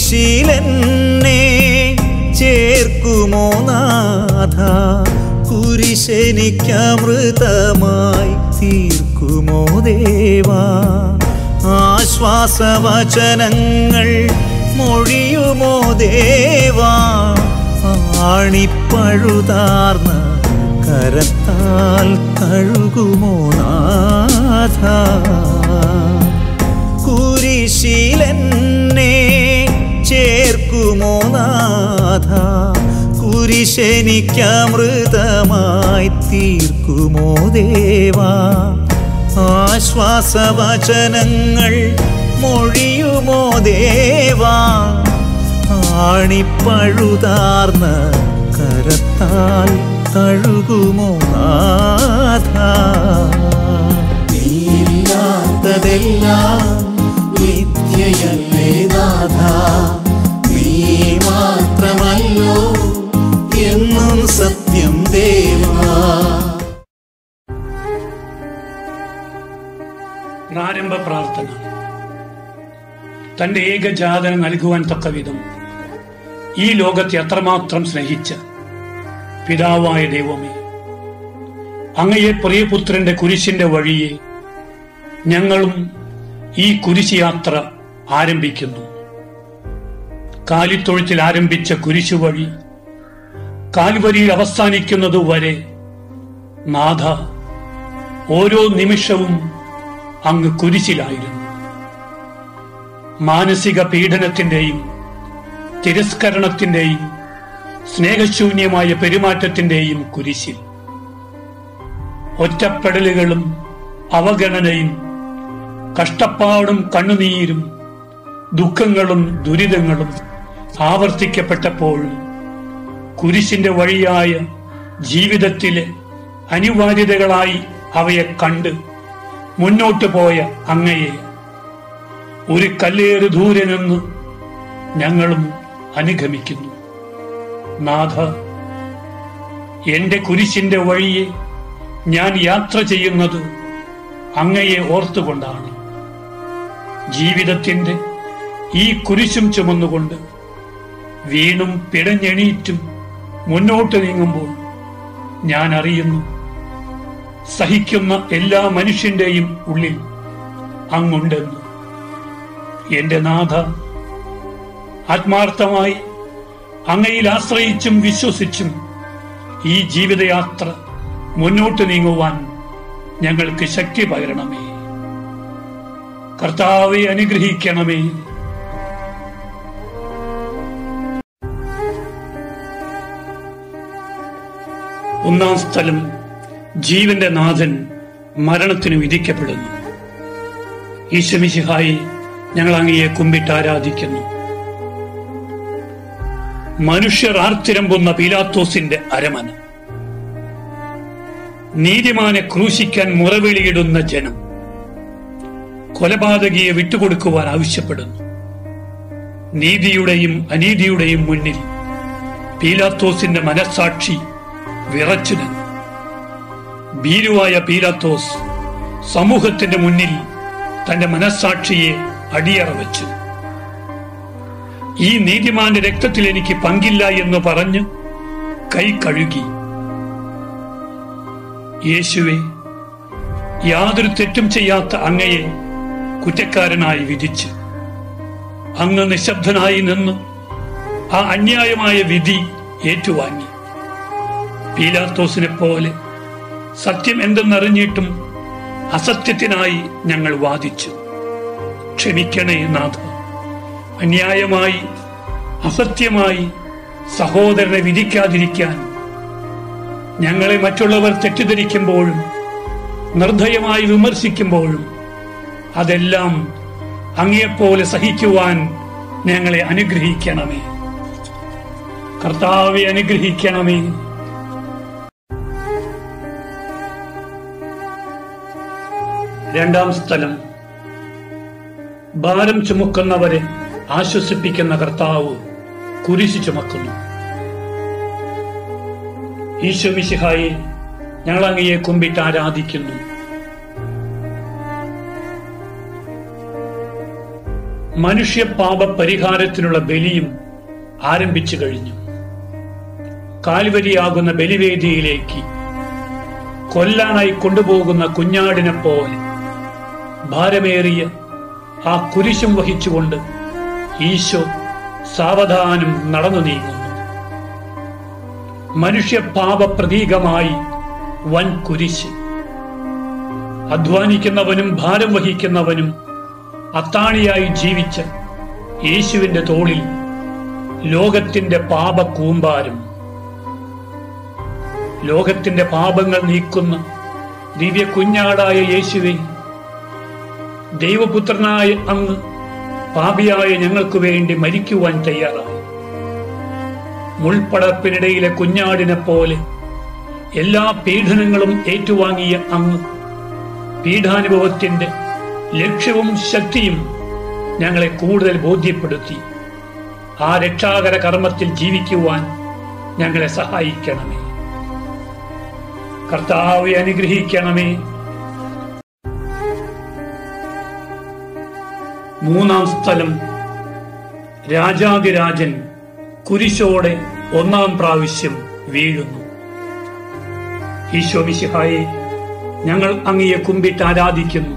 കുരിശിലെന്നെ ചേർക്കുമോ നാഥ കുരിശെനിക്കമൃതമായി തീർക്കുമോ ദേവാ ആശ്വാസവചനങ്ങൾ മൊഴിയുമോ ദേവാ ആണിപ്പഴുതാർന്ന കരത്താൽ കഴുകുമോ നാഥ കുരിശിലെന്നെ ചേർക്കുമോ നാഥ കുരിശെനിക്കമൃതമായി തീർക്കുമോ ദേവാ ആശ്വാസവചനങ്ങൾ മൊഴിയുമോ ദേവാ ആണിപ്പഴുതാർന്ന കരത്താൽ കഴുകുമോ നാഥ നീയില്ലാത്തതെല്ലാം നിത്യയല്ലേ നാഥ നീ മാത്രമല്ലോ എന്നും സത്യം ദേവാ പ്രാരംഭ പ്രാർത്ഥന തന്റെ ഏകജാതന നൽകുവാൻ തക്കവിധം ഈ ലോകത്തെ അത്രമാത്രം സ്നേഹിച്ച പിതാവായ ദൈവമേ അങ്ങയെ പ്രിയപുത്രന്റെ കുരിശിന്റെ വഴിയെ ഞങ്ങളും ഈ കുരിശ് യാത്ര ആരംഭിക്കുന്നു കാലിത്തൊഴുത്തിൽ ആരംഭിച്ച കുരിശു വഴി കാൽവരിയിൽ അവസാനിക്കുന്നതുവരെ നാഥ ഓരോ നിമിഷവും അങ്ങ് കുരിശിലായിരുന്നു മാനസിക പീഡനത്തിന്റെയും തിരസ്കരണത്തിന്റെയും സ്നേഹശൂന്യമായ പെരുമാറ്റത്തിന്റെയും കുരിശിൽ ഒറ്റപ്പെടലുകളും അവഗണനയും കഷ്ടപ്പാടും കണ്ണുനീരും ദുഃഖങ്ങളും ദുരിതങ്ങളും ആവർത്തിക്കപ്പെട്ടപ്പോഴും കുരിശിന്റെ വഴിയായ ജീവിതത്തിലെ അനിവാര്യതകളായി അവയെ കണ്ട് മുന്നോട്ടു പോയ അങ്ങയെ ഒരു കല്ലേറ് ദൂരെ നിന്ന് ഞങ്ങളും അനുഗമിക്കുന്നു നാഥ എന്റെ കുരിശിന്റെ വഴിയെ ഞാൻ യാത്ര ചെയ്യുന്നത് അങ്ങയെ ഓർത്തുകൊണ്ടാണ് ജീവിതത്തിന്റെ ഈ കുരിശും ചുമന്നുകൊണ്ട് വീണും പിടഞ്ഞെണീറ്റും മുന്നോട്ട് നീങ്ങുമ്പോൾ ഞാൻ അറിയുന്നു സഹിക്കുന്ന എല്ലാ മനുഷ്യന്റെയും ഉള്ളിൽ അങ്ങുണ്ടെന്ന് എന്റെ നാഥ ആത്മാർത്ഥമായി അങ്ങയിൽ ആശ്രയിച്ചും വിശ്വസിച്ചും ഈ ജീവിതയാത്ര മുന്നോട്ട് നീങ്ങുവാൻ ഞങ്ങൾക്ക് ശക്തി പകരണമേ കർത്താവെ അനുഗ്രഹിക്കണമേ ഒന്നാം സ്ഥലം ജീവന്റെ നാഥൻ മരണത്തിന് വിധിക്കപ്പെടുന്നു ഈശമിശിഹായി ഞങ്ങൾ അങ്ങയെ കുമ്പിട്ട് ആരാധിക്കുന്നു മനുഷ്യർ ആർത്തിരമ്പുന്ന പീലാത്തോസിന്റെ അരമന നീതിമാനെ ക്രൂശിക്കാൻ മുറവിളിയിടുന്ന ജനം കൊലപാതകിയെ വിട്ടുകൊടുക്കുവാൻ ആവശ്യപ്പെടുന്നു നീതിയുടെയും അനീതിയുടെയും മുന്നിൽ പീലാത്തോസിന്റെ മനസാക്ഷി വിറച്ചു നിന്നു ഭീരുവായ പീലാത്തോസ് സമൂഹത്തിന്റെ മുന്നിൽ തന്റെ മനസാക്ഷിയെ അടിയറ വെച്ചു ഈ നീതിമാന്റെ രക്തത്തിൽ എനിക്ക് പങ്കില്ല എന്ന് പറഞ്ഞ് കൈ കഴുകി യേശുവെ യാതൊരു തെറ്റും ചെയ്യാത്ത അങ്ങയെ കുറ്റക്കാരനായി വിധിച്ചു അങ്ങ് നിശബ്ദനായി നിന്ന് ആ അന്യായമായ വിധി ഏറ്റുവാങ്ങി പീലാത്തോസിനെ പോലെ സത്യം എന്തെന്നറിഞ്ഞിട്ടും അസത്യത്തിനായി ഞങ്ങൾ വാദിച്ചു ക്ഷമിക്കണേ നാഥ അന്യായമായി അസത്യമായി സഹോദരനെ വിധിക്കാതിരിക്കാൻ ഞങ്ങളെ മറ്റുള്ളവർ തെറ്റിദ്ധരിക്കുമ്പോഴും നിർദ്ധയമായി വിമർശിക്കുമ്പോഴും അതെല്ലാം അങ്ങയെപ്പോലെ സഹിക്കുവാൻ ഞങ്ങളെ അനുഗ്രഹിക്കണമേ കർത്താവെ അനുഗ്രഹിക്കണമേ രണ്ടാം സ്ഥലം ഭാരം ചുമക്കുന്നവരെ ആശ്വസിപ്പിക്കുന്ന കർത്താവ് കുരിശ് ചുമക്കുന്നു ഈശോ മിശിഹായി ഞങ്ങൾ അങ്ങയെ കുമ്പിട്ട് ആരാധിക്കുന്നു മനുഷ്യപാപ പരിഹാരത്തിനുള്ള ബലിയും ആരംഭിച്ചു കഴിഞ്ഞു കാൽവരിയാകുന്ന ബലിവേദിയിലേക്ക് കൊല്ലാനായി കൊണ്ടുപോകുന്ന കുഞ്ഞാടിനെ പോലെ ഭാരമേറിയ ആ കുരിശും വഹിച്ചുകൊണ്ട് ഈശോ സാവധാനം നടന്നു നീങ്ങുന്നു മനുഷ്യപാപ പ്രതീകമായി വൻ കുരിശ് അധ്വാനിക്കുന്നവനും ഭാരം വഹിക്കുന്നവനും അത്താണിയായി ജീവിച്ച യേശുവിന്റെ തോളിൽ ലോകത്തിന്റെ പാപ കൂമ്പാരം ലോകത്തിന്റെ പാപങ്ങൾ നീക്കുന്ന ദിവ്യ കുഞ്ഞാടായ യേശുവെ ദൈവപുത്രനായ അങ്ങ് പാപിയായ ഞങ്ങൾക്ക് വേണ്ടി മരിക്കുവാൻ തയ്യാറായി മുൾപ്പടപ്പിനിടയിലെ കുഞ്ഞാടിനെ പോലെ എല്ലാ പീഡനങ്ങളും ഏറ്റുവാങ്ങിയ അങ്ങ് പീഡാനുഭവത്തിന്റെ ലക്ഷ്യവും ശക്തിയും ഞങ്ങളെ കൂടുതൽ ബോധ്യപ്പെടുത്തി ആ രക്ഷാകര കർമ്മത്തിൽ ജീവിക്കുവാൻ ഞങ്ങളെ സഹായിക്കണമേ കർത്താവെ അനുഗ്രഹിക്കണമേ മൂന്നാം സ്ഥലം രാജാതിരാജൻ കുരിശോടെ ഒന്നാം പ്രാവശ്യം വീഴുന്നു ഈശോ മിശിഹായെ ഞങ്ങൾ അങ്ങയെ കുമ്പിട്ട് ആരാധിക്കുന്നു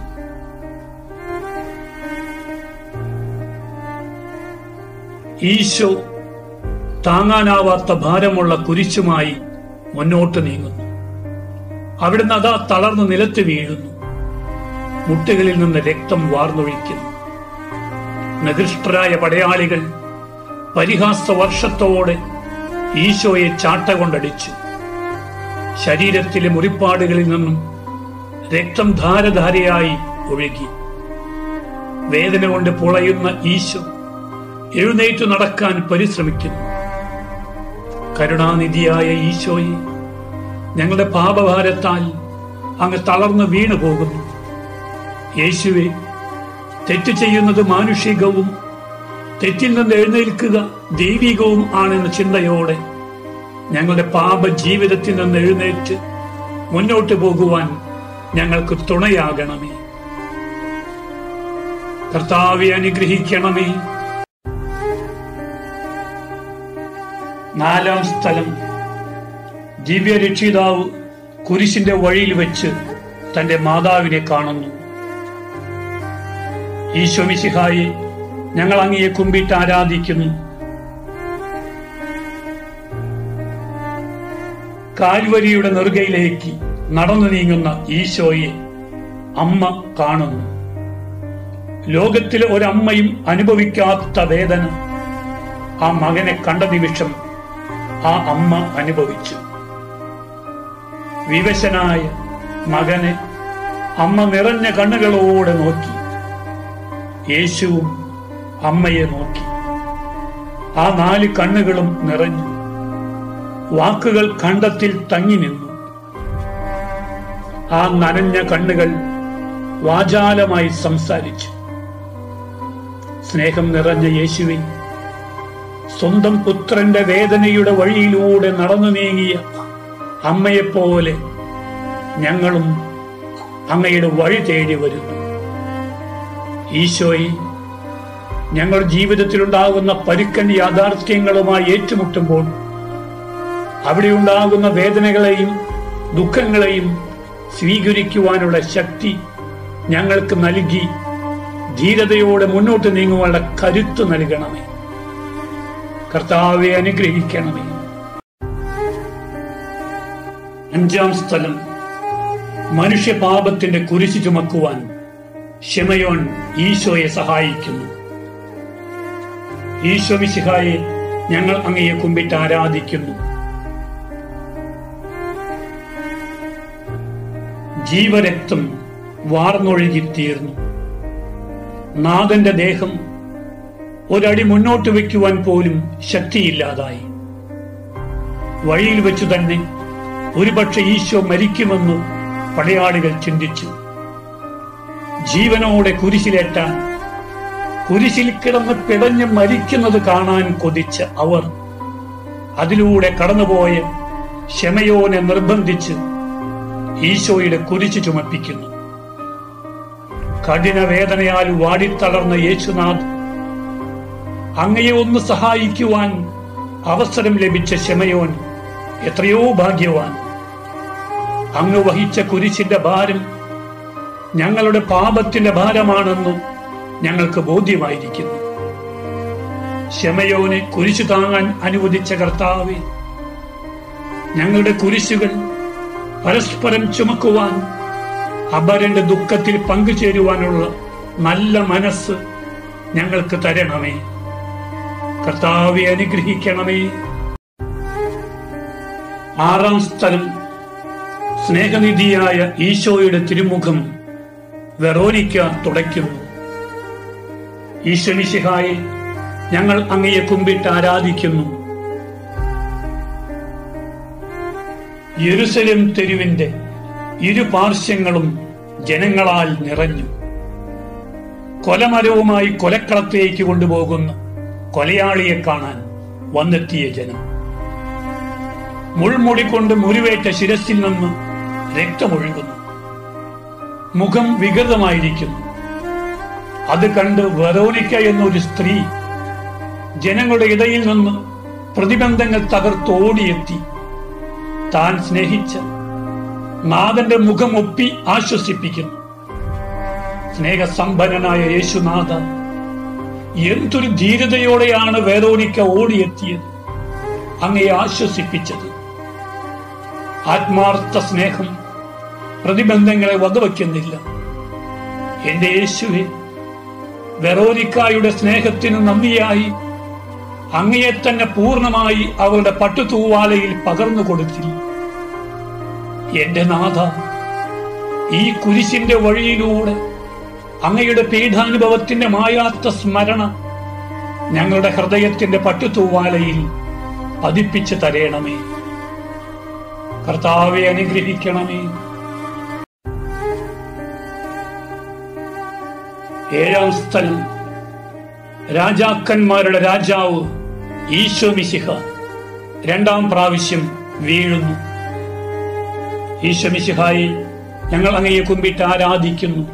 ഈശോ താങ്ങാനാവാത്ത ഭാരമുള്ള കുരിശുമായി മുന്നോട്ട് നീങ്ങുന്നു അവിടുന്ന് അതാ തളർന്ന് നിലത്ത് വീഴുന്നു മുട്ടുകളിൽ നിന്ന് രക്തം വാർന്നൊഴിക്കുന്നു നികൃഷ്ടരായ പടയാളികൾ പരിഹാസ വർഷത്തോടെ ഈശോയെ ചാട്ട കൊണ്ടടിച്ചു ശരീരത്തിലെ മുറിപ്പാടുകളിൽ നിന്നും രക്തം ധാരധാരയായി ഒഴുകി വേദന കൊണ്ട് പുളയുന്ന ഈശോ എഴുന്നേറ്റു നടക്കാൻ പരിശ്രമിക്കുന്നു കരുണാനിധിയായ ഈശോയെ ഞങ്ങളുടെ പാപഭാരത്താൽ അങ്ങ് തളർന്നു വീണു പോകുന്നു യേശുവെ തെറ്റ് ചെയ്യുന്നത് മാനുഷികവും തെറ്റിൽ നിന്ന് എഴുന്നേൽക്കുക ദൈവികവും ആണെന്ന ചിന്തയോടെ ഞങ്ങളുടെ പാപ ജീവിതത്തിൽ നിന്ന് എഴുന്നേറ്റ് മുന്നോട്ട് പോകുവാൻ ഞങ്ങൾക്ക് തുണയാകണമേ കർത്താവെ അനുഗ്രഹിക്കണമേ നാലാം സ്ഥലം ദിവ്യരക്ഷിതാവ് കുരിശിന്റെ വഴിയിൽ വെച്ച് തന്റെ മാതാവിനെ കാണുന്നു ഈശോ മിശിഹായെ ഞങ്ങൾ അങ്ങയെ കുമ്പിട്ട് ആരാധിക്കുന്നു കാൽവരിയുടെ നെറുകയിലേക്ക് നടന്നു നീങ്ങുന്ന ഈശോയെ അമ്മ കാണുന്നു ലോകത്തിലെ ഒരമ്മയും അനുഭവിക്കാത്ത വേദന ആ മകനെ കണ്ട നിമിഷം ആ അമ്മ അനുഭവിച്ചു വിവശനായ മകനെ അമ്മ നിറഞ്ഞ കണ്ണുകളോടെ നോക്കി യേശുവും അമ്മയെ നോക്കി ആ നാല് കണ്ണുകളും നിറഞ്ഞു വാക്കുകൾ കണ്ടത്തിൽ തങ്ങി നിന്നു ആ നനഞ്ഞ കണ്ണുകൾ വാചാലമായി സംസാരിച്ചു സ്നേഹം നിറഞ്ഞ യേശുവെ സ്വന്തം പുത്രന്റെ വേദനയുടെ വഴിയിലൂടെ നടന്നു നീങ്ങിയ അമ്മയെപ്പോലെ ഞങ്ങളും അങ്ങയുടെ വഴി തേടി വരുന്നു ഈശോയെ ഞങ്ങൾ ജീവിതത്തിലുണ്ടാകുന്ന പരുക്കൻ യാഥാർത്ഥ്യങ്ങളുമായി ഏറ്റുമുട്ടുമ്പോൾ അവിടെ ഉണ്ടാകുന്ന വേദനകളെയും ദുഃഖങ്ങളെയും സ്വീകരിക്കുവാനുള്ള ശക്തി ഞങ്ങൾക്ക് നൽകി ധീരതയോടെ മുന്നോട്ട് നീങ്ങുവാനുള്ള കരുത്ത് നൽകണമേ കർത്താവെ അനുഗ്രഹിക്കണമേ അഞ്ചാം സ്ഥലം മനുഷ്യപാപത്തിന്റെ കുരിശു ചുമക്കുവാൻ ഷെമയോൻ ഈശോയെ സഹായിക്കുന്നു ഈശോ മിശിഹായെ ഞങ്ങൾ അങ്ങയെ കുമ്പിട്ട് ആരാധിക്കുന്നു ജീവരക്തം വാർന്നൊഴുകി തീർന്നു നാഥന്റെ ദേഹം ഒരടി മുന്നോട്ട് വയ്ക്കുവാൻ പോലും ശക്തിയില്ലാതായി വഴിയിൽ വെച്ചു തന്നെ ഒരുപക്ഷെ ഈശോ മരിക്കുമെന്ന് പടയാളികൾ ചിന്തിച്ചു ജീവനോടെ കുരിശിലേറ്റാൻ കുരിശിൽ കിടന്ന് പിടഞ്ഞ് മരിക്കുന്നത് കാണാൻ കൊതിച്ച അവർ അതിലൂടെ കടന്നുപോയ ക്ഷമയോനെ നിർബന്ധിച്ച് ഈശോയുടെ കുരിശ് ചുമപ്പിക്കുന്നു കഠിന വേദനയാൽ വാടിത്തളർന്ന യേശുനാഥ് അങ്ങയെ ഒന്ന് സഹായിക്കുവാൻ അവസരം ലഭിച്ച ശമയോൻ എത്രയോ ഭാഗ്യവാൻ അങ്ങ് വഹിച്ച കുരിശിന്റെ ഭാരം ഞങ്ങളുടെ പാപത്തിന്റെ ഭാരമാണെന്ന് ഞങ്ങൾക്ക് ബോധ്യമായിരിക്കുന്നു ശമയോനെ കുരിശു താങ്ങാൻ അനുവദിച്ച കർത്താവെ ഞങ്ങളുടെ കുരിശുകൾ പരസ്പരം ചുമക്കുവാൻ അപരന്റെ ദുഃഖത്തിൽ പങ്കുചേരുവാനുള്ള നല്ല മനസ്സ് ഞങ്ങൾക്ക് തരണമേ കർത്താവെ അനുഗ്രഹിക്കണമേ ആറാം സ്ഥലം സ്നേഹനിധിയായ ഈശോയുടെ തിരുമുഖം വെറോനിക്ക തുടയ്ക്കുന്നു ഈശ്വമിശിഹായെ ഞങ്ങൾ അങ്ങയെ കുമ്പിട്ട് ആരാധിക്കുന്നു യെരുസലേം തെരുവിന്റെ ഇരു പാർശ്വങ്ങളും ജനങ്ങളാൽ നിറഞ്ഞു കൊലമരവുമായി കൊലക്കളത്തേക്ക് കൊണ്ടുപോകുന്ന കൊലയാളിയെ കാണാൻ വന്നെത്തിയ ജനം മുൾമുടി കൊണ്ട് മുറിവേറ്റ ശിരസിൽ നിന്ന് രക്തമൊഴുകുന്നു മുഖം വികൃതമായിരിക്കുന്നു അത് കണ്ട് വെറോനിക്ക എന്നൊരു സ്ത്രീ ജനങ്ങളുടെ ഇടയിൽ നിന്ന് പ്രതിബന്ധങ്ങൾ തകർത്തോടിയെത്തി താൻ സ്നേഹിച്ച നാഥന്റെ മുഖം ഒപ്പി ആശ്വസിപ്പിക്കുന്നു സ്നേഹസമ്പന്നനായ യേശുനാഥ എന്തൊരു ധീരതയോടെയാണ് വേറോനിക്ക ഓടിയെത്തിയത് അങ്ങയെ ആശ്വസിപ്പിച്ചത് ആത്മാർത്ഥ സ്നേഹം പ്രതിബന്ധങ്ങളെ വകവയ്ക്കുന്നില്ല എന്റെ യേശുവെ വെറോനിക്കായുടെ സ്നേഹത്തിന് നന്ദിയായി അങ്ങയെ തന്നെ പൂർണ്ണമായി അവളുടെ പട്ടുതൂവാലയിൽ പകർന്നു കൊടുത്തില്ല എന്റെ നാഥ ഈ കുരിശിന്റെ വഴിയിലൂടെ അങ്ങയുടെ പീഠാനുഭവത്തിന്റെ മായാത്ത സ്മരണ ഞങ്ങളുടെ ഹൃദയത്തിന്റെ പട്ടുതൂവാലയിൽ പതിപ്പിച്ചു തരേണമേ കർത്താവെ അനുഗ്രഹിക്കണമേ ഏഴാം സ്ഥലം രാജാക്കന്മാരുടെ രാജാവ് ഈശോ മിശിഹ രണ്ടാം പ്രാവശ്യം വീഴുന്നു ഈശോ മിശിഹായി ഞങ്ങൾ അങ്ങയെ കുമ്പിട്ട് ആരാധിക്കുന്നു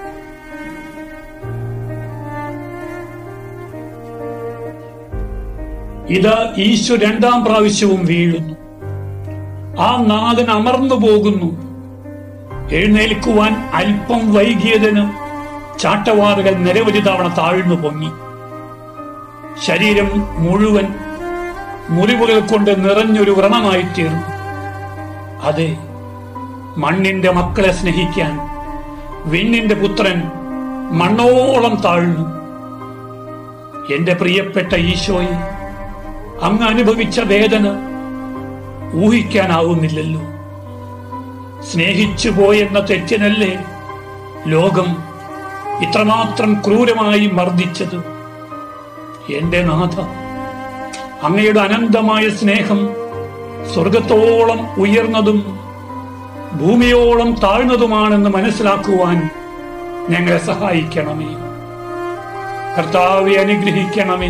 ഇത് ഈശോ രണ്ടാം പ്രാവശ്യവും വീഴുന്നു ആ നാഥൻ അമർന്നു പോകുന്നു എഴുന്നേൽക്കുവാൻ അല്പം വൈകിയതിന് ചാട്ടവാറുകൾ നിരവധി തവണ താഴ്ന്നു പൊങ്ങി ശരീരം മുഴുവൻ മുറിവുകൾ കൊണ്ട് നിറഞ്ഞൊരു വ്രണമായി തീർന്നു അതെ മണ്ണിന്റെ മക്കളെ സ്നേഹിക്കാൻ വിണ്ണിന്റെ പുത്രൻ മണ്ണോളം താഴ്ന്നു എന്റെ പ്രിയപ്പെട്ട ഈശോയെ അങ്ങ് അനുഭവിച്ച വേദന ഊഹിക്കാനാവുന്നില്ലല്ലോ സ്നേഹിച്ചു പോയെന്ന തെറ്റിനല്ലേ ലോകം ഇത്രമാത്രം ക്രൂരമായി മർദ്ദിച്ചത് എന്റെ നാഥ അങ്ങയുടെ അനന്തമായ സ്നേഹം സ്വർഗത്തോളം ഉയർന്നതും ഭൂമിയോളം താഴ്ന്നതുമാണെന്ന് മനസ്സിലാക്കുവാൻ ഞങ്ങളെ സഹായിക്കണമേ കർത്താവെ അനുഗ്രഹിക്കണമേ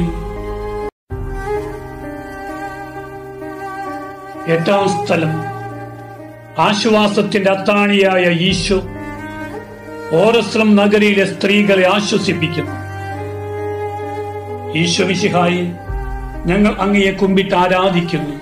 എട്ടാം സ്ഥലം ആശ്വാസത്തിന്റെ അത്താണിയായ ഈശോ ഓരസ്രം നഗരിയിലെ സ്ത്രീകളെ ആശ്വസിപ്പിക്കുന്നു ഈശോ വിശിഹായി ഞങ്ങൾ അങ്ങയെ കുമ്പിട്ട് ആരാധിക്കുന്നു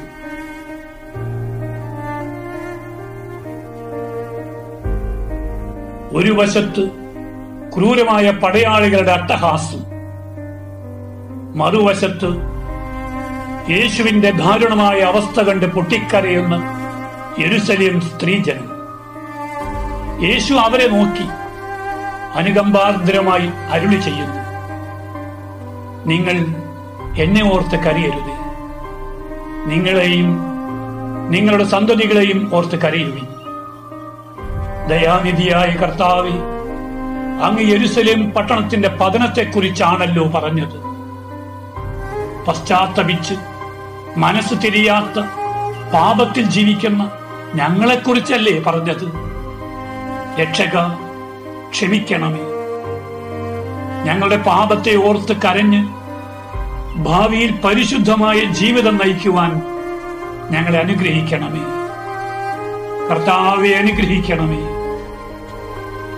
ഒരു വശത്ത് ക്രൂരമായ പടയാളികളുടെ അട്ടഹാസം മറുവശത്ത് യേശുവിന്റെ ദാരുണമായ അവസ്ഥ കണ്ട് പൊട്ടിക്കരയുന്ന യെരുസലേം സ്ത്രീജനം യേശു അവരെ നോക്കി അനുകമ്പാർദ്രമായി അരുളി ചെയ്യുന്നു നിങ്ങൾ എന്നെ ഓർത്ത് കരയരുത് നിങ്ങളെയും നിങ്ങളുടെ സന്തതികളെയും ഓർത്ത് കരയുവിൻ ദയാനിധിയായ കർത്താവെ അങ്ങ് യെരുസലേം പട്ടണത്തിന്റെ പതനത്തെക്കുറിച്ചാണല്ലോ പറഞ്ഞത് പശ്ചാത്തപിച്ച് മനസ്സ് തിരിയാത്ത പാപത്തിൽ ജീവിക്കുന്ന ഞങ്ങളെക്കുറിച്ചല്ലേ പറഞ്ഞത് രക്ഷക ക്ഷമിക്കണമേ ഞങ്ങളുടെ പാപത്തെ ഓർത്ത് കരഞ്ഞ് ഭാവിയിൽ പരിശുദ്ധമായ ജീവിതം നയിക്കുവാൻ ഞങ്ങളെ അനുഗ്രഹിക്കണമേ കർത്താവെ അനുഗ്രഹിക്കണമേ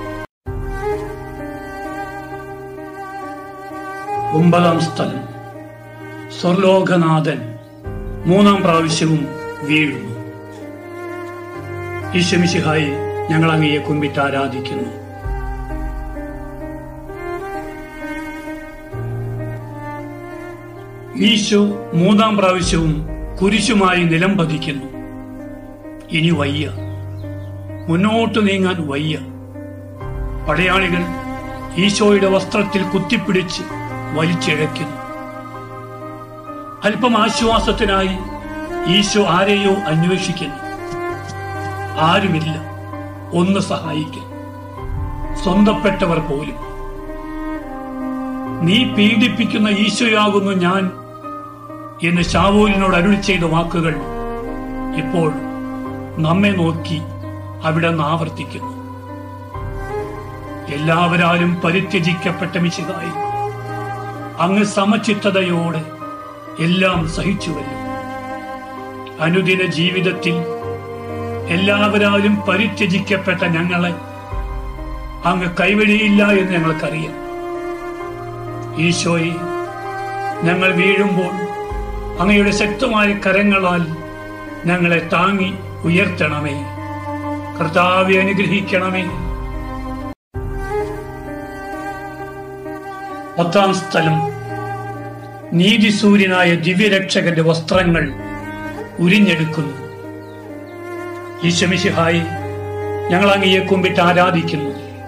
ഒമ്പതാം സ്ഥലം സ്വർലോകനാഥൻ മൂന്നാം പ്രാവശ്യവും വീഴുന്നു ഈശ്വമിശിഹായി ഞങ്ങൾ അങ്ങയെ കുമ്പിട്ട് ആരാധിക്കുന്നു ഈശോ മൂന്നാം പ്രാവശ്യവും കുരിശുമായി നിലം പതിക്കുന്നു ഇനി വയ്യ മുന്നോട്ട് നീങ്ങാൻ വയ്യ പടയാളികൾ ഈശോയുടെ വസ്ത്രത്തിൽ കുത്തിപ്പിടിച്ച് വലിച്ചിഴയ്ക്കുന്നു അല്പം ആശ്വാസത്തിനായി ഈശോ ആരെയോ അന്വേഷിക്കുന്നു ആരുമില്ല ഒന്ന് സഹായിക്കാൻ സ്വന്തപ്പെട്ടവർ പോലും നീ പീഡിപ്പിക്കുന്ന ഈശോയാകുന്നു ഞാൻ എന്ന് ഷാവൂലിനോട് അരുളി ചെയ്ത വാക്കുകൾ ഇപ്പോൾ നമ്മെ നോക്കി അവിടെ നിന്ന് ആവർത്തിക്കുന്നു എല്ലാവരാലും പരിത്യജിക്കപ്പെട്ട മിശികായി അങ്ങ് സമചിത്തതയോടെ എല്ലാം സഹിച്ചുവല്ലോ അനുദിന ജീവിതത്തിൽ എല്ലാവരാലും പരിത്യജിക്കപ്പെട്ട ഞങ്ങളെ അങ്ങ് കൈവഴിയില്ല എന്ന് ഞങ്ങൾക്കറിയാം ഈശോയെ ഞങ്ങൾ വീഴുമ്പോൾ അങ്ങയുടെ ശക്തമായ കരങ്ങളാൽ ഞങ്ങളെ താങ്ങി ഉയർത്തണമേ കർത്താവെ അനുഗ്രഹിക്കണമേ പത്താം സ്ഥലം നീതിസൂര്യനായ ദിവ്യരക്ഷകന്റെ വസ്ത്രങ്ങൾ ഉരിഞ്ഞെടുക്കുന്നു ഈശമിശിഹായി ഞങ്ങൾ അങ്ങയെ കുമ്പിട്ട് ആരാധിക്കുന്നു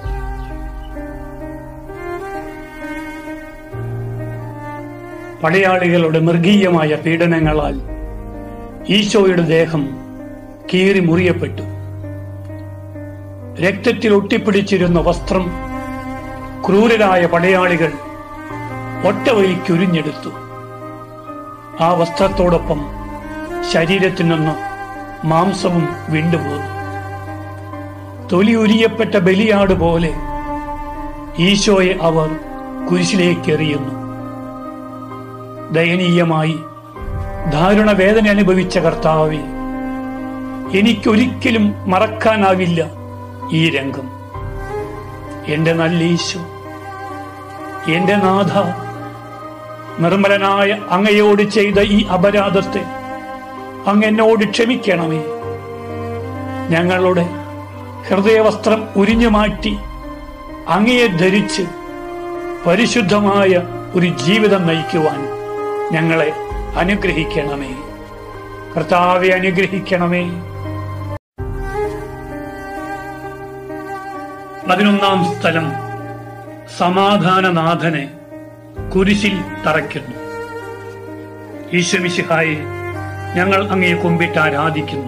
പടയാളികളുടെ മൃഗീയമായ പീഡനങ്ങളാൽ ഈശോയുടെ ദേഹം കീറി മുറിയപ്പെട്ടു രക്തത്തിൽ ഒട്ടിപ്പിടിച്ചിരുന്ന വസ്ത്രം ക്രൂരരായ പടയാളികൾ ഒറ്റവലിക്കുരിഞ്ഞെടുത്തു ആ വസ്ത്രത്തോടൊപ്പം ശരീരത്തിൽ നിന്ന് മാംസവും വിണ്ടുപോന്നു തൊലി ഉരിയപ്പെട്ട ബലിയാട് പോലെ ഈശോയെ അവർ കുരിശിലേക്ക് എറിയുന്നു ദയനീയമായി ദാരുണ വേദന അനുഭവിച്ച കർത്താവെ എനിക്കൊരിക്കലും മറക്കാനാവില്ല ഈ രംഗം എന്റെ നല്ല ഈശോ എന്റെ നാഥ നിർമ്മലനായ അങ്ങയോട് ചെയ്ത ഈ അപരാധത്തെ അങ്ങ് എന്നോട് ക്ഷമിക്കണമേ ഞങ്ങളുടെ ഹൃദയവസ്ത്രം ഉരിഞ്ഞു മാറ്റി അങ്ങയെ ധരിച്ച് പരിശുദ്ധമായ ഒരു ജീവിതം നയിക്കുവാൻ ഞങ്ങളെ അനുഗ്രഹിക്കണമേ കർത്താവെ അനുഗ്രഹിക്കണമേ പതിനൊന്നാം സ്ഥലം സമാധാനനാഥനെ കുരിശിൽ തറയ്ക്കുന്നു ഈശ്വമിശിഹായെ ഞങ്ങൾ അങ്ങയെ കുമ്പിട്ട് ആരാധിക്കുന്നു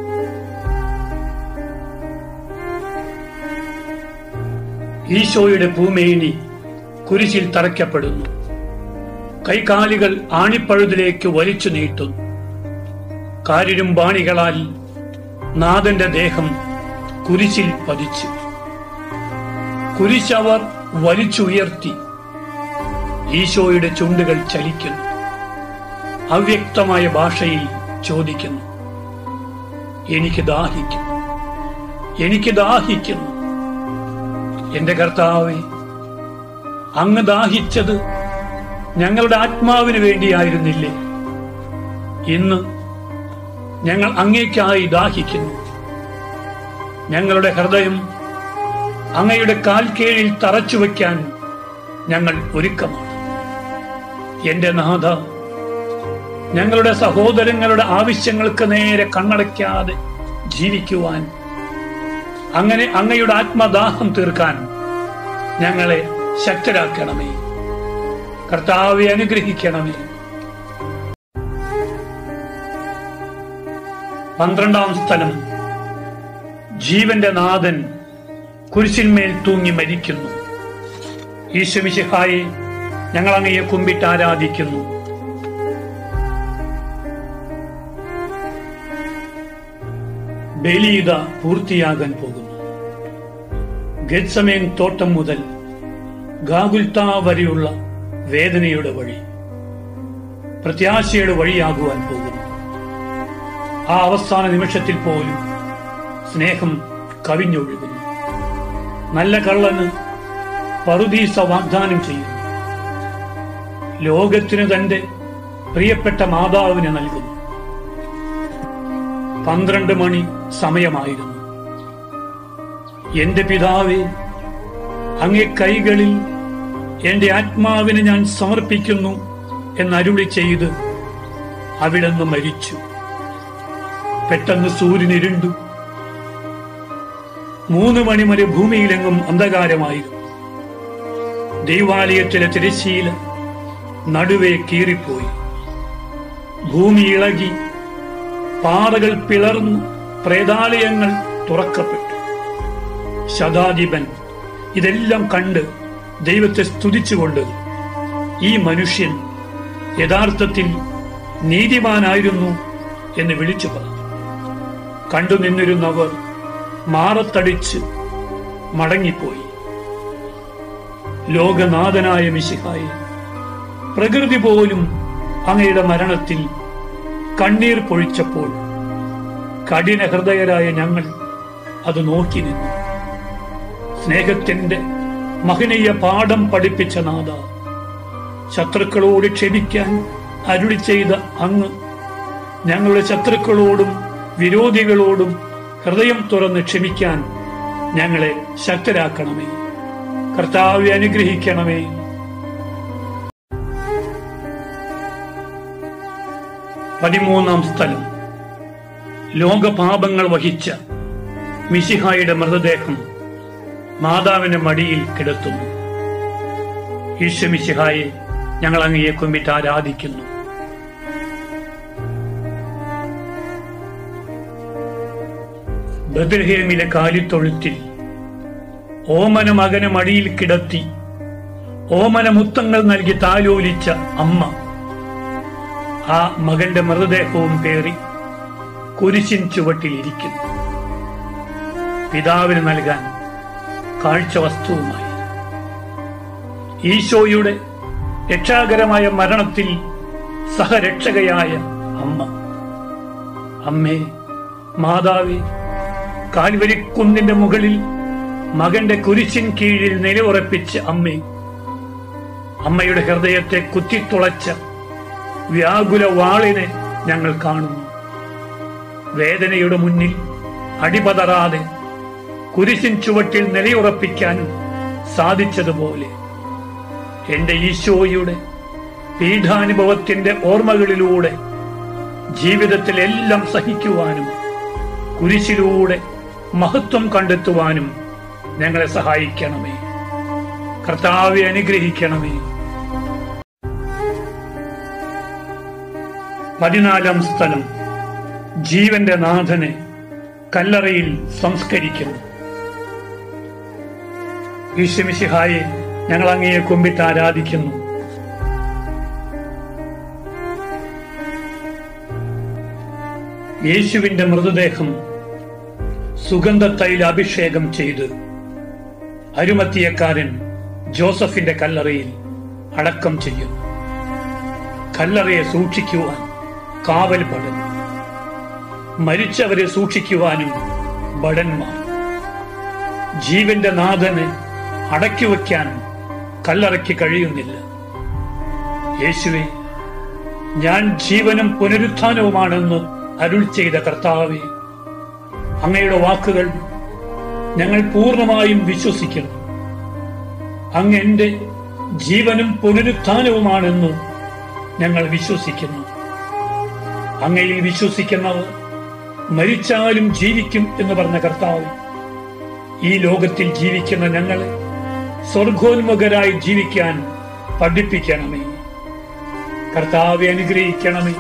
ഈശോയുടെ പൂമേനി കുരിശിൽ തറയ്ക്കപ്പെടുന്നു കൈകാലികൾ ആണിപ്പഴുതിലേക്ക് വലിച്ചു നീട്ടുന്നു കാരിരും ബാണികളാൽ നാഥന്റെ ദേഹം കുരിശിൽ പതിച്ചു കുരിശവർ വലിച്ചുയർത്തി ഈശോയുടെ ചുണ്ടുകൾ ചലിക്കുന്നു അവ്യക്തമായ ഭാഷയിൽ ചോദിക്കുന്നു എനിക്ക് ദാഹിക്കുന്നു എനിക്ക് ദാഹിക്കുന്നു എന്റെ കർത്താവെ അങ്ങ് ദാഹിച്ചത് ഞങ്ങളുടെ ആത്മാവിന് വേണ്ടിയായിരുന്നില്ലേ ഇന്ന് ഞങ്ങൾ അങ്ങേക്കായി ദാഹിക്കുന്നു ഞങ്ങളുടെ ഹൃദയം അങ്ങയുടെ കാൽ കീഴിൽ തറച്ചു വയ്ക്കാൻ ഞങ്ങൾ ഒരുക്കമാണ് എന്റെ നാഥ ഞങ്ങളുടെ സഹോദരങ്ങളുടെ ആവശ്യങ്ങൾക്ക് നേരെ കണ്ണടയ്ക്കാതെ ജീവിക്കുവാൻ അങ്ങനെ അങ്ങയുടെ ആത്മദാഹം തീർക്കാൻ ഞങ്ങളെ ശക്തരാക്കണമേ കർത്താവെ അനുഗ്രഹിക്കണമേ പന്ത്രണ്ടാം സ്ഥലം ജീവന്റെ നാഥൻ കുരിശിന്മേൽ തൂങ്ങി മരിക്കുന്നു ഈശ്വമിശിഹായെ ഞങ്ങൾ അങ്ങയെ കുമ്പിട്ട് ആരാധിക്കുന്നു ബലിയിത പൂർത്തിയാകാൻ പോകുന്നു ഗത്സമേൻ തോട്ടം മുതൽ ഗാഗുൽത്ത വരെയുള്ള വേദനയുടെ വഴി പ്രത്യാശയുടെ വഴിയാകുവാൻ പോകുന്നു ആ അവസാന നിമിഷത്തിൽ പോലും സ്നേഹം കവിഞ്ഞൊഴുകുന്നു നല്ല കള്ളന് പറുദീസ വാഗ്ദാനം ചെയ്യുന്നു ലോകത്തിന് തന്റെ പ്രിയപ്പെട്ട മാതാവിന് നൽകുന്നു പന്ത്രണ്ട് മണി സമയമായിരുന്നു എന്റെ പിതാവേ അങ്ങേ കൈകളിൽ എന്റെ ആത്മാവിനെ ഞാൻ സമർപ്പിക്കുന്നു എന്നരുളി ചെയ്ത് അവിടുന്ന് മരിച്ചു പെട്ടെന്ന് സൂര്യൻ ഇരുണ്ടു മൂന്ന് മണി വരെ ഭൂമിയിലെങ്ങും അന്ധകാരമായിരുന്നു ദൈവാലയത്തിലെ തിരശ്ശീല നടുവേ കീറിപ്പോയി ഭൂമി ഇളകി പാറകൾ പിളർന്നു പ്രേതാലയങ്ങൾ തുറക്കപ്പെട്ടു ശതാധിപൻ ഇതെല്ലാം കണ്ട് ദൈവത്തെ സ്തുതിച്ചുകൊണ്ട് ഈ മനുഷ്യൻ യഥാർത്ഥത്തിൽ നീതിമാനായിരുന്നു എന്ന് വിളിച്ചു പറഞ്ഞു കണ്ടു നിന്നിരുന്നവർ മാറത്തടിച്ച് മടങ്ങിപ്പോയി ലോകനാഥനായ മിശിഹായി പ്രകൃതി പോലും അങ്ങയുടെ മരണത്തിൽ കണ്ണീർ പൊഴിച്ചപ്പോൾ കഠിന ഹൃദയരായ ഞങ്ങൾ അത് നോക്കി നിന്നു സ്നേഹത്തിന്റെ മഹനീയ പാഠം പഠിപ്പിച്ച നാഥ ശത്രുക്കളോട് ക്ഷമിക്കാൻ അരുളി ചെയ്ത അങ്ങ് ഞങ്ങളുടെ ശത്രുക്കളോടും വിരോധികളോടും ഹൃദയം തുറന്ന് ക്ഷമിക്കാൻ ഞങ്ങളെ ശക്തരാക്കണമേ കർത്താവെ അനുഗ്രഹിക്കണമേ പതിമൂന്നാം സ്ഥലം ലോകപാപങ്ങൾ വഹിച്ച മിശിഹായുടെ മൃതദേഹം മാതാവിന്റെ മടിയിൽ കിടത്തുന്നു ഈശോ മിശിഹായെ ഞങ്ങൾ അങ്ങയെ കുമ്പിട്ട് ആരാധിക്കുന്നു ബദ്രഹേമിലെ കാലിത്തൊഴുത്തിൽ ഓമന മകനെ മടിയിൽ കിടത്തി ഓമന മുത്തങ്ങൾ നൽകി താലോലിച്ച അമ്മ ആ മകന്റെ മൃതദേഹവും പേറി കുരിശിൻ ചുവട്ടിൽ ഇരിക്കുന്നു പിതാവിന് നൽകാൻ കാഴ്ച വസ്തുവുമായി ഈശോയുടെ രക്ഷാകരമായ മരണത്തിൽ സഹരക്ഷകയായ അമ്മ അമ്മേ മാതാവേ കാൽവരിക്കുന്നിന്റെ മുകളിൽ മകന്റെ കുരിശിൻ കീഴിൽ നിലയുറപ്പിച്ച അമ്മേ അമ്മയുടെ ഹൃദയത്തെ കുത്തിത്തുളച്ച വ്യാകുല വാളിനെ ഞങ്ങൾ കാണുന്നു വേദനയുടെ മുന്നിൽ അടിപതറാതെ കുരിശിൻ ചുവട്ടിൽ നിലയുറപ്പിക്കാനും സാധിച്ചതുപോലെ എന്റെ ഈശോയുടെ പീഠാനുഭവത്തിന്റെ ഓർമ്മകളിലൂടെ ജീവിതത്തിൽ എല്ലാം സഹിക്കുവാനും കുരിശിലൂടെ മഹത്വം കണ്ടെത്തുവാനും ഞങ്ങളെ സഹായിക്കണമേ കർത്താവെ അനുഗ്രഹിക്കണമേ പതിനാലാം സ്ഥലം ജീവന്റെ നാഥനെ കല്ലറയിൽ സംസ്കരിക്കുന്നു ഈശ്വമിശിഹായെ ഞങ്ങൾ അങ്ങയെ കുമ്പിട്ട് ആരാധിക്കുന്നു യേശുവിന്റെ മൃതദേഹം സുഗന്ധ തൈല അഭിഷേകം ചെയ്ത് അരുമത്തിയക്കാരൻ ജോസഫിന്റെ കല്ലറയിൽ അടക്കം ചെയ്യുന്നു കല്ലറയെ സൂക്ഷിക്കുവാൻ കാവൽ ഭടൻ മരിച്ചവരെ സൂക്ഷിക്കുവാനും ഭടന്മാർ ജീവന്റെ നാഥനെ അടക്കി വയ്ക്കാൻ കല്ലറയ്ക്ക് കഴിയുന്നില്ല യേശുവെ ഞാൻ ജീവനും പുനരുത്ഥാനവുമാണെന്ന് അരുൾ ചെയ്ത കർത്താവെ അങ്ങയുടെ വാക്കുകൾ ഞങ്ങൾ പൂർണ്ണമായും വിശ്വസിക്കുന്നു അങ്ങ് എന്റെ ജീവനും പുനരുത്ഥാനവുമാണെന്ന് ഞങ്ങൾ വിശ്വസിക്കുന്നു അങ്ങയിൽ വിശ്വസിക്കുന്നവർ മരിച്ചാലും ജീവിക്കും എന്ന് പറഞ്ഞ കർത്താവ് ഈ ലോകത്തിൽ ജീവിക്കുന്ന ഞങ്ങളെ സ്വർഗോന്മുഖരായി ജീവിക്കാൻ പഠിപ്പിക്കണമേ കർത്താവെ അനുഗ്രഹിക്കണമേ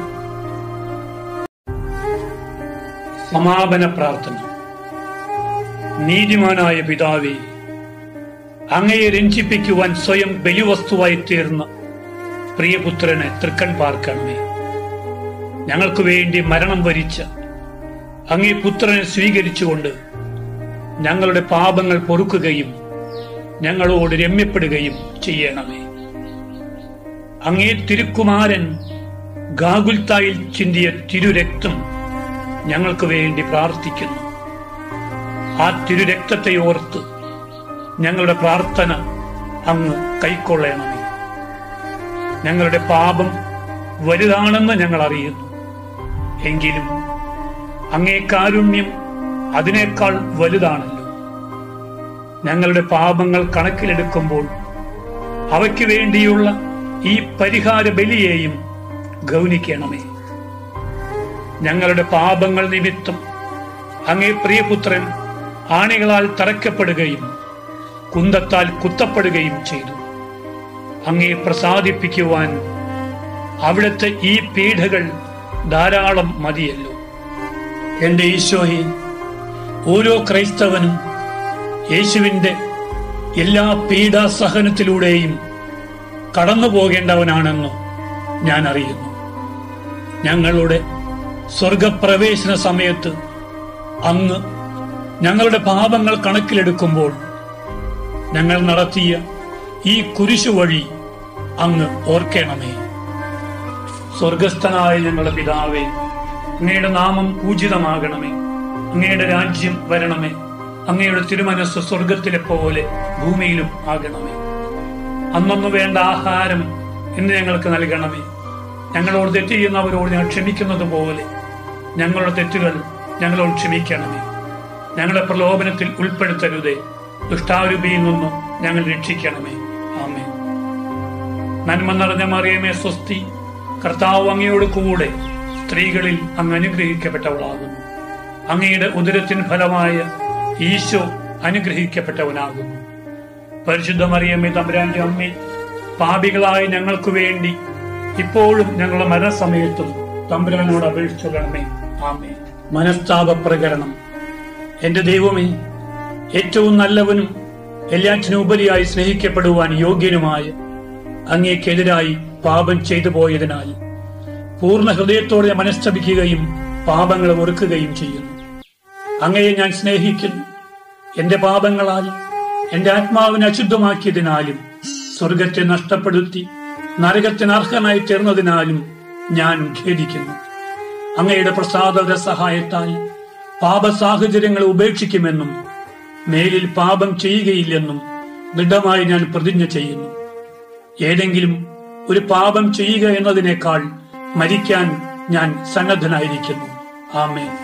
സമാപന പ്രാർത്ഥന നീതിമാനായ പിതാവേ അങ്ങയെ രഞ്ജിപ്പിക്കുവാൻ സ്വയം ബലിവസ്തുവായി തീർന്ന പ്രിയപുത്രനെ തൃക്കൺ പാർക്കണമേ ഞങ്ങൾക്ക് വേണ്ടി മരണം വരിച്ച അങ്ങേ പുത്രനെ സ്വീകരിച്ചുകൊണ്ട് ഞങ്ങളുടെ പാപങ്ങൾ പൊറുക്കുകയും ഞങ്ങളോട് രമ്യപ്പെടുകയും ചെയ്യണമേ അങ്ങേ തിരുക്കുമാരൻ ഗാഗുൽത്തായിൽ ചിന്തിയ തിരുരക്തം ഞങ്ങൾക്ക് വേണ്ടി പ്രാർത്ഥിക്കുന്നു ആ തിരുരക്തത്തെ ഓർത്ത് ഞങ്ങളുടെ പ്രാർത്ഥന അങ്ങ് കൈക്കൊള്ളണമേ ഞങ്ങളുടെ പാപം വലുതാണെന്ന് ഞങ്ങൾ അറിയുന്നു എങ്കിലും അങ്ങേ കാരുണ്യം അതിനേക്കാൾ വലുതാണല്ലോ ഞങ്ങളുടെ പാപങ്ങൾ കണക്കിലെടുക്കുമ്പോൾ അവയ്ക്ക് വേണ്ടിയുള്ള ഈ പരിഹാര ബലിയെയും ഗൗനിക്കണമേ ഞങ്ങളുടെ പാപങ്ങൾ നിമിത്തം അങ്ങേ പ്രിയപുത്രൻ ആണികളാൽ തറയ്ക്കപ്പെടുകയും കുന്തത്താൽ കുത്തപ്പെടുകയും ചെയ്തു അങ്ങേ പ്രസാദിപ്പിക്കുവാൻ അവിടുത്തെ ഈ പീഡകൾ ധാരാളം മതിയല്ലോ എന്റെ ഈശോയെ ഓരോ ക്രൈസ്തവനും യേശുവിന്റെ എല്ലാ പീഡാസഹനത്തിലൂടെയും കടന്നു പോകേണ്ടവനാണെന്ന് ഞാൻ അറിയുന്നു ഞങ്ങളുടെ സ്വർഗപ്രവേശന സമയത്ത് അങ്ങ് ഞങ്ങളുടെ പാപങ്ങൾ കണക്കിലെടുക്കുമ്പോൾ ഞങ്ങൾ നടത്തിയ ഈ കുരിശു വഴി അങ്ങ് ഓർക്കണമേ സ്വർഗസ്ഥനായ ഞങ്ങളുടെ പിതാവേ അങ്ങയുടെ നാമം പൂജിതമാകണമേ അങ്ങയുടെ രാജ്യം വരണമേ അങ്ങയുടെ തിരുമനസ് സ്വർഗത്തിലെ പോലെ ഭൂമിയിലും ആകണമേ അന്നൊന്നു വേണ്ട ആഹാരം ഇന്ന് ഞങ്ങൾക്ക് നൽകണമേ ഞങ്ങളോട് തെറ്റ് ചെയ്യുന്നവരോട് ഞങ്ങൾ ക്ഷമിക്കുന്നത് പോലെ ഞങ്ങളുടെ തെറ്റുകൾ ഞങ്ങളോട് ക്ഷമിക്കണമേ ഞങ്ങളെ പ്രലോഭനത്തിൽ ഉൾപ്പെടുത്തരുതേ ദുഷ്ടാരൂപിയിൽ നിന്നും ഞങ്ങൾ രക്ഷിക്കണമേ ആമേ നന്മ നിറഞ്ഞ മറിയമേ സ്വസ്തി കർത്താവ് അങ്ങയോട് കൂടെ സ്ത്രീകളിൽ അങ്ങ് അനുഗ്രഹിക്കപ്പെട്ടവളാകുന്നു അങ്ങയുടെ ഉദരത്തിൻ ഫലമായ ഈശോ അനുഗ്രഹിക്കപ്പെട്ടവനാകുന്നു പരിശുദ്ധ മറിയമ്മേ തമ്പുരാന്റെ അമ്മേ പാപികളായ ഞങ്ങൾക്ക് വേണ്ടി ഇപ്പോഴും ഞങ്ങളുടെ മരണസമയത്തും തമ്പുരാനോട് അപേക്ഷിച്ചുകൊള്ളണമേ ആമേ മനസ്താപ പ്രകരണം എന്റെ ദൈവമേ ഏറ്റവും നല്ലവനും എല്ലാറ്റിനും ഉപരിയായി സ്നേഹിക്കപ്പെടുവാൻ യോഗ്യനുമായ അങ്ങേക്കെതിരായി പാപം ചെയ്തു പോയതിനാൽ പൂർണ്ണ ഹൃദയത്തോടെ ഞാൻ മനസ്തപിക്കുകയും പാപങ്ങളെ വെറുക്കുകയും ചെയ്യുന്നു അങ്ങയെ ഞാൻ സ്നേഹിക്കുന്നു എന്റെ പാപങ്ങളാൽ എന്റെ ആത്മാവിനെ അശുദ്ധമാക്കിയതിനാലും സ്വർഗത്തെ നഷ്ടപ്പെടുത്തി നരകത്തിന് അർഹനായി തീർന്നതിനാലും ഞാൻ ഖേദിക്കുന്നു അങ്ങയുടെ പ്രസാദവര സഹായത്താൽ പാപ സാഹചര്യങ്ങളെ ഉപേക്ഷിക്കുമെന്നും മേലിൽ പാപം ചെയ്യുകയില്ലെന്നും ദൃഢമായി ഞാൻ പ്രതിജ്ഞ ചെയ്യുന്നു ഏതെങ്കിലും ഒരു പാപം ചെയ്യുക എന്നതിനേക്കാൾ മരിക്കാൻ ഞാൻ സന്നദ്ധനായിരിക്കുന്നു ആമേ